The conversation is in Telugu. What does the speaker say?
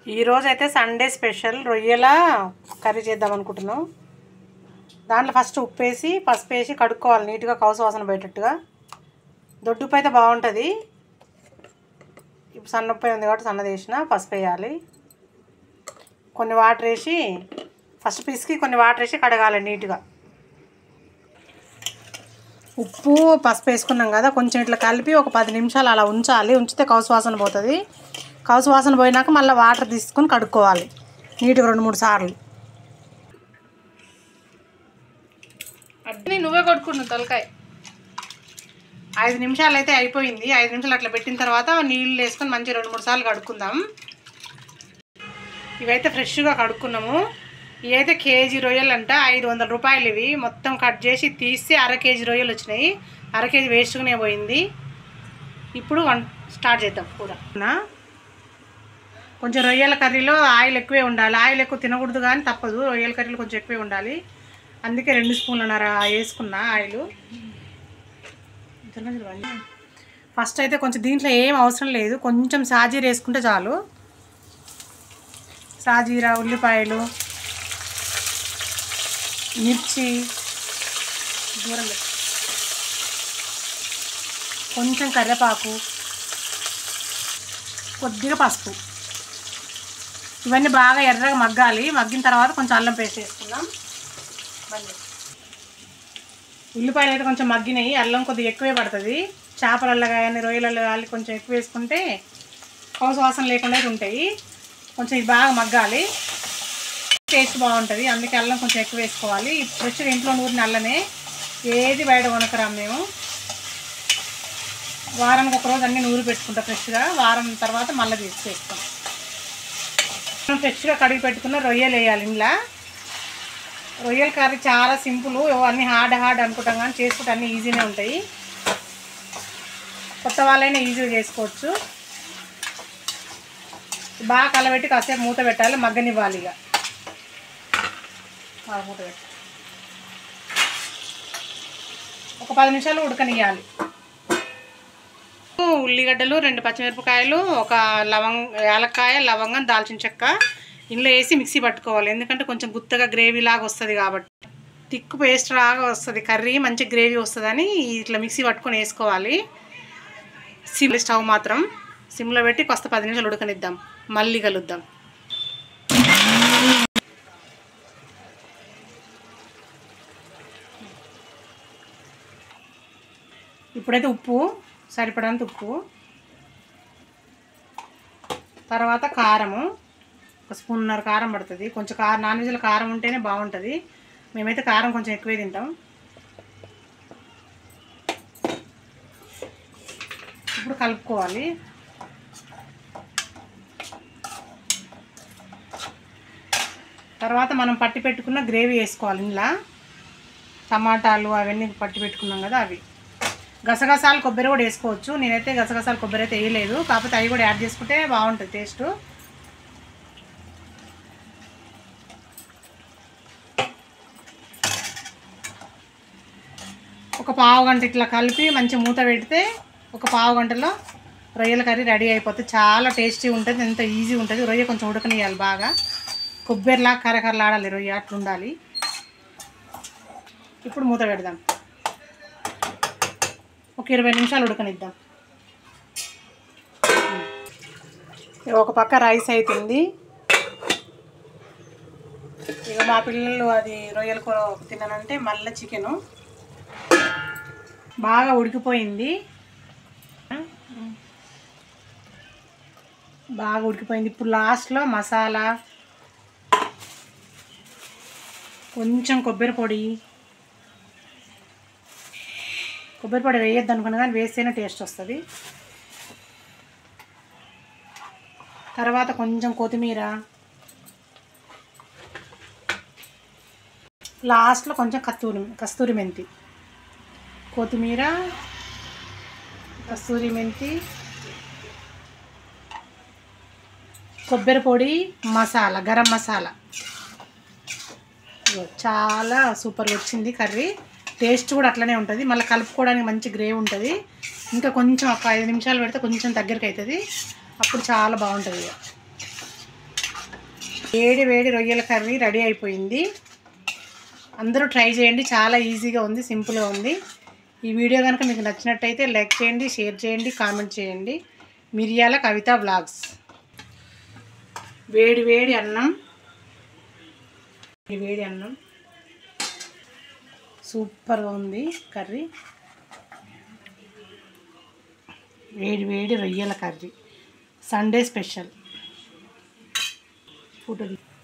ఈరోజు అయితే సండే స్పెషల్ రొయ్యల కర్రీ చేద్దాం అనుకుంటున్నాం దాంట్లో ఫస్ట్ ఉప్పు వేసి పసుపు వేసి కడుక్కోవాలి నీట్గా కౌసు వాసన పోయేటట్టుగా దొడ్డుప్పు అయితే బాగుంటుంది ఇప్పుడు సన్నప్పు ఉంది కాబట్టి సన్నది వేసిన పసుపు వేయాలి కొన్ని వాటర్ వేసి ఫస్ట్ పిసికి కొన్ని వాటర్ వేసి కడగాలి నీట్గా ఉప్పు పసుపు వేసుకున్నాం కదా కొంచెం ఇట్లా కలిపి ఒక పది నిమిషాలు అలా ఉంచాలి ఉంచితే కౌసు వాసన పోతుంది కౌసు వాసన పోయినాక మళ్ళీ వాటర్ తీసుకొని కడుక్కోవాలి నీట్గా రెండు మూడు సార్లు అడ్డని నువ్వే కొట్టుకున్నావు తలకాయ ఐదు నిమిషాలు అయితే అయిపోయింది ఐదు నిమిషాలు అట్లా పెట్టిన తర్వాత నీళ్ళు వేసుకొని మంచి రెండు మూడు సార్లు కడుక్కుందాం ఇవైతే ఫ్రెష్గా కడుక్కున్నాము ఇవైతే కేజీ రొయ్యలు అంట ఐదు వందల రూపాయలు ఇవి మొత్తం కట్ చేసి తీసి అర కేజీ రొయ్యలు వచ్చినాయి అర కేజీ వేస్ట్గానే పోయింది ఇప్పుడు వన్ స్టార్ట్ చేద్దాం కూర నా? కొంచెం రొయ్యల కర్రీలో ఆయిల్ ఎక్కువే ఉండాలి ఆయిల్ ఎక్కువ తినకూడదు కానీ తప్పదు రొయ్యల కర్రీలో కొంచెం ఎక్కువే ఉండాలి అందుకే రెండు స్పూన్లన్నర వేసుకున్నా ఆయిల్ ఫస్ట్ అయితే కొంచెం దీంట్లో ఏం అవసరం లేదు కొంచెం సాజీర వేసుకుంటే చాలు సాజీర ఉల్లిపాయలు మిర్చి దూరం పెట్టు. కొంచెం కరివేపాకు కొద్దిగా పసుపు ఇవన్నీ బాగా ఎర్రగా మగ్గాలి మగ్గిన తర్వాత కొంచెం అల్లం పేస్ట్ వేసుకుందాం బంద్ చేయి. ఉల్లిపాయలు అయితే కొంచెం మగ్గినాయి అల్లం కొద్దిగా ఎక్కువే పడుతుంది చేపలల్లో కానీ రొయ్యలలో కానీ కొంచెం ఎక్కువ వేసుకుంటే కౌసు వాసన లేకుండా అయితే ఉంటాయి కొంచెం ఇది బాగా మగ్గాలి టేస్ట్ బాగుంటుంది అందుకే అల్లం కొంచెం ఎక్కువ వేసుకోవాలి ఫ్రెష్గా ఇంట్లో నూరిన అల్లనే ఏది బయట కొనకరాం మేము వారానికి ఒక రోజు అన్నీ నూరి పెట్టుకుంటాం ఫ్రెష్గా వారం తర్వాత మళ్ళీ తీసుకేస్తాం మనం ఫ్రెష్గా కడిగి పెట్టుకున్న రొయ్యలు వేయాలి ఇంట్లో రొయ్యల కర్రీ చాలా సింపుల్ అన్నీ హార్డ్ హార్డ్ అనుకుంటాం కానీ చేసుకుంటే అన్నీ ఈజీనే ఉంటాయి కొత్త వాళ్ళైనా ఈజీగా చేసుకోవచ్చు బాగా కలబెట్టి కాసేపు మూత పెట్టాలి మగ్గనివ్వాలి ఇక బాగా మూత పెట్టి ఒక పది నిమిషాలు ఉడకనియాలి ఉల్లిగడ్డలు రెండు పచ్చిమిరపకాయలు ఒక లవంగ యాలక్కాయ లవంగం దాల్చిన చెక్క ఇందులో వేసి మిక్సీ పట్టుకోవాలి ఎందుకంటే కొంచెం గుత్తగా గ్రేవీ లాగా వస్తుంది కాబట్టి తిక్కు పేస్ట్ లాగా వస్తుంది కర్రీ మంచి గ్రేవీ వస్తుందని ఇట్లా మిక్సీ పట్టుకొని వేసుకోవాలి సిమ్ స్టవ్ మాత్రం సిమ్లో పెట్టి కొస్త పది నిమిషాలు ఉడకనిద్దాం మళ్ళీ కలుద్దాం ఇప్పుడైతే ఉప్పు సరిపడంత ఉప్పు తర్వాత కారము ఒక స్పూన్నర కారం పడుతుంది కొంచెం కారం నాన్ వెజ్లో కారం ఉంటేనే బాగుంటుంది మేమైతే కారం కొంచెం ఎక్కువే తింటాం ఇప్పుడు కలుపుకోవాలి తర్వాత మనం పట్టి పెట్టుకున్న గ్రేవీ వేసుకోవాలి ఇందులో టమాటాలు అవన్నీ పట్టి పెట్టుకున్నాం కదా అవి గసగసాలు కొబ్బరి కూడా వేసుకోవచ్చు నేనైతే గసగసాలు కొబ్బరి అయితే వేయలేదు కాకపోతే అవి కూడా యాడ్ చేసుకుంటే బాగుంటుంది టేస్ట్ ఒక పావు గంట ఇట్లా కలిపి మంచి మూత పెడితే ఒక పావు గంటలో రొయ్యల కర్రీ రెడీ అయిపోతుంది చాలా టేస్టీ ఉంటుంది ఎంత ఈజీ ఉంటుంది రొయ్య కొంచెం ఉడకనియాలి బాగా కొబ్బరిలా కరకరలాడాలి రొయ్య అట్లా ఉండాలి ఇప్పుడు మూత పెడదాం ఒక ఇరవై నిమిషాలు ఉడకనిద్దాం ఒక పక్క రైస్ అవుతుంది ఇక మా పిల్లలు అది రొయ్యల కూర తిన్నానంటే మళ్ళీ చికెను బాగా ఉడికిపోయింది బాగా ఉడికిపోయింది ఇప్పుడు లాస్ట్లో మసాలా కొంచెం కొబ్బరి పొడి కొబ్బరి పొడి వేయొద్దు అనుకున్నా కానీ వేస్తేనే టేస్ట్ వస్తుంది తర్వాత కొంచెం కొత్తిమీర లాస్ట్లో కొంచెం కస్తూరి కస్తూరి మెంతి కొత్తిమీర కస్తూరి మెంతి కొబ్బరి పొడి మసాలా గరం మసాలా ఇగో చాలా సూపర్గా వచ్చింది కర్రీ టేస్ట్ కూడా అట్లనే ఉంటుంది మళ్ళీ కలుపుకోవడానికి మంచి గ్రేవ్ ఉంటుంది ఇంకా కొంచెం ఒక ఐదు నిమిషాలు పెడితే కొంచెం దగ్గరికి అవుతుంది అప్పుడు చాలా బాగుంటుంది ఇక వేడి వేడి రొయ్యల కర్రీ రెడీ అయిపోయింది అందరూ ట్రై చేయండి చాలా ఈజీగా ఉంది సింపుల్గా ఉంది ఈ వీడియో కనుక మీకు నచ్చినట్టయితే లైక్ చేయండి షేర్ చేయండి కామెంట్ చేయండి మిరియాల కవిత బ్లాగ్స్ వేడి వేడి అన్నం వేడి వేడి అన్నం సూపర్గా ఉంది కర్రీ వేడి వేడి రొయ్యల కర్రీ సండే స్పెషల్ ఫోటో